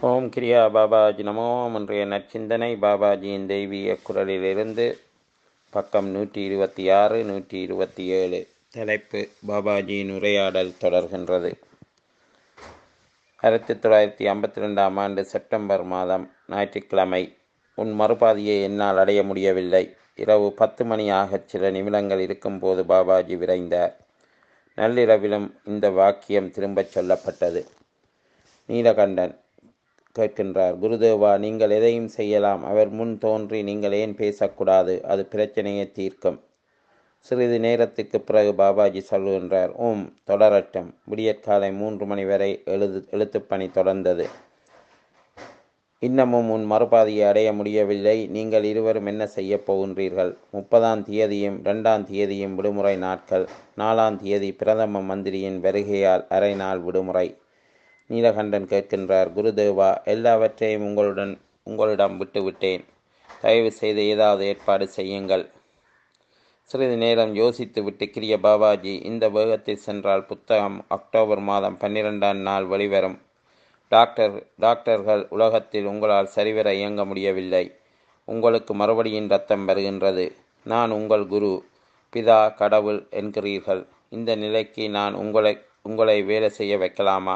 ஓம் கிரியா பாபாஜி நமோ இன்றைய நற்சிந்தனை பாபாஜியின் தெய்வீக குரலிலிருந்து பக்கம் நூற்றி இருபத்தி ஆறு நூற்றி இருபத்தி ஏழு தலைப்பு பாபாஜியின் உரையாடல் தொடர்கின்றது ஆயிரத்தி தொள்ளாயிரத்தி ஐம்பத்தி ரெண்டாம் ஆண்டு செப்டம்பர் மாதம் ஞாயிற்றுக்கிழமை உன் மறுபாதியை என்னால் அடைய முடியவில்லை இரவு பத்து மணி ஆகச் சில நிமிடங்கள் இருக்கும்போது பாபாஜி விரைந்தார் நள்ளிரவிலும் இந்த வாக்கியம் திரும்பச் சொல்லப்பட்டது நீலகண்டன் கேட்கின்றார் குருதேவா நீங்கள் எதையும் செய்யலாம் அவர் முன் தோன்றி நீங்கள் ஏன் பேசக்கூடாது அது பிரச்சனையை தீர்க்கும் சிறிது நேரத்துக்கு பிறகு பாபாஜி சொல்லுகின்றார் ஓம் தொடரட்டும் விடியற்காலை மூன்று மணி வரை எழுது எழுத்துப்பணி தொடர்ந்தது இன்னமும் உன் மறுபாதையை அடைய முடியவில்லை நீங்கள் இருவரும் என்ன செய்ய போகின்றீர்கள் முப்பதாம் தேதியும் இரண்டாம் தேதியும் விடுமுறை நாட்கள் நாலாம் தேதி பிரதம மந்திரியின் வருகையால் அரை நாள் விடுமுறை நீலகண்டன் கேட்கின்றார் குருதேவா எல்லாவற்றையும் உங்களுடன் உங்களிடம் விட்டுவிட்டேன் தயவு செய்து ஏதாவது ஏற்பாடு செய்யுங்கள் சிறிது நேரம் யோசித்து விட்டு கிரிய பாபாஜி இந்த வேகத்தில் சென்றால் புத்தகம் அக்டோபர் மாதம் பன்னிரெண்டாம் நாள் வெளிவரும் டாக்டர் டாக்டர்கள் உலகத்தில் உங்களால் சரிவர இயங்க முடியவில்லை உங்களுக்கு மறுபடியும் ரத்தம் வருகின்றது நான் உங்கள் குரு பிதா கடவுள் என்கிறீர்கள் இந்த நிலைக்கு நான் உங்களை உங்களை வேலை செய்ய வைக்கலாமா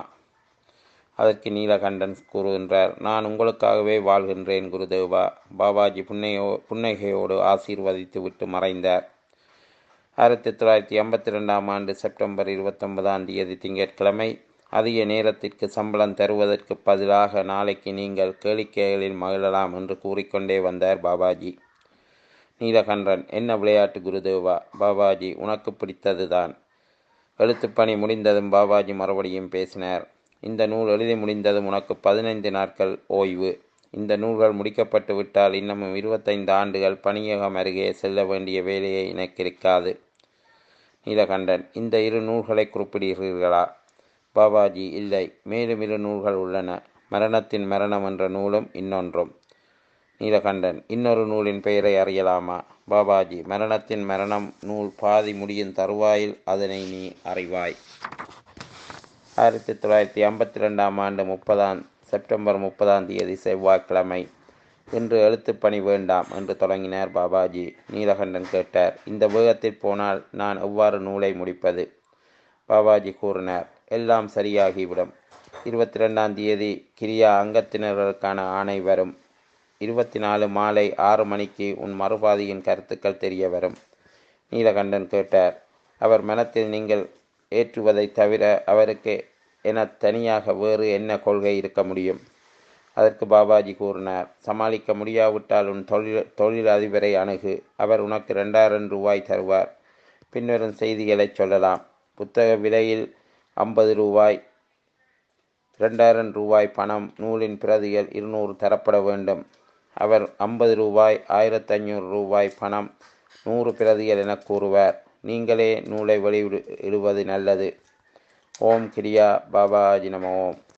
அதற்கு நீலகண்டன் கூறுகின்றார் நான் உங்களுக்காகவே வாழ்கின்றேன் குருதேவா பாபாஜி புன்னையோ புன்னகையோடு ஆசீர்வதித்து விட்டு மறைந்தார் ஆயிரத்தி தொள்ளாயிரத்தி ஐம்பத்தி ரெண்டாம் ஆண்டு செப்டம்பர் இருபத்தொன்பதாம் தேதி திங்கட்கிழமை அதிக நேரத்திற்கு சம்பளம் தருவதற்கு பதிலாக நாளைக்கு நீங்கள் கேளிக்கைகளில் மகிழலாம் என்று கூறிக்கொண்டே வந்தார் பாபாஜி நீலகண்டன் என்ன விளையாட்டு குருதேவா பாபாஜி உனக்கு பிடித்ததுதான் எழுத்துப்பணி முடிந்ததும் பாபாஜி மறுபடியும் பேசினார் இந்த நூல் எழுதி முடிந்ததும் உனக்கு பதினைந்து நாட்கள் ஓய்வு இந்த நூல்கள் முடிக்கப்பட்டு விட்டால் இன்னமும் இருபத்தைந்து ஆண்டுகள் பணியகம் அருகே செல்ல வேண்டிய வேலையை எனக்கு இருக்காது நீலகண்டன் இந்த இரு நூல்களை குறிப்பிடுகிறீர்களா பாபாஜி இல்லை மேலும் இரு நூல்கள் உள்ளன மரணத்தின் மரணம் என்ற நூலும் இன்னொன்றும் நீலகண்டன் இன்னொரு நூலின் பெயரை அறியலாமா பாபாஜி மரணத்தின் மரணம் நூல் பாதி முடியும் தருவாயில் அதனை நீ அறிவாய் ஆயிரத்தி தொள்ளாயிரத்தி ஐம்பத்தி ரெண்டாம் ஆண்டு முப்பதாம் செப்டம்பர் முப்பதாம் தேதி செவ்வாய்க்கிழமை இன்று எழுத்துப்பணி வேண்டாம் என்று தொடங்கினார் பாபாஜி நீலகண்டன் கேட்டார் இந்த வேகத்தில் போனால் நான் எவ்வாறு நூலை முடிப்பது பாபாஜி கூறினார் எல்லாம் சரியாகிவிடும் இருபத்தி ரெண்டாம் தேதி கிரியா அங்கத்தினர்களுக்கான ஆணை வரும் இருபத்தி நாலு மாலை ஆறு மணிக்கு உன் மறுபாதியின் கருத்துக்கள் தெரிய வரும் நீலகண்டன் கேட்டார் அவர் மனத்தில் நீங்கள் ஏற்றுவதை தவிர அவருக்கு என தனியாக வேறு என்ன கொள்கை இருக்க முடியும் அதற்கு பாபாஜி கூறினார் சமாளிக்க முடியாவிட்டால் உன் தொழில் தொழில் அதிபரை அணுகு அவர் உனக்கு ரெண்டாயிரம் ரூபாய் தருவார் பின்வரும் செய்திகளை சொல்லலாம் புத்தக விலையில் ஐம்பது ரூபாய் ரெண்டாயிரம் ரூபாய் பணம் நூலின் பிரதிகள் இருநூறு தரப்பட வேண்டும் அவர் ஐம்பது ரூபாய் ஆயிரத்தி ஐநூறு ரூபாய் பணம் நூறு பிரதிகள் என கூறுவார் நீங்களே நூலை வெளியிடுவது நல்லது ஓம் கிரியா பாபாஜி நம ஓம்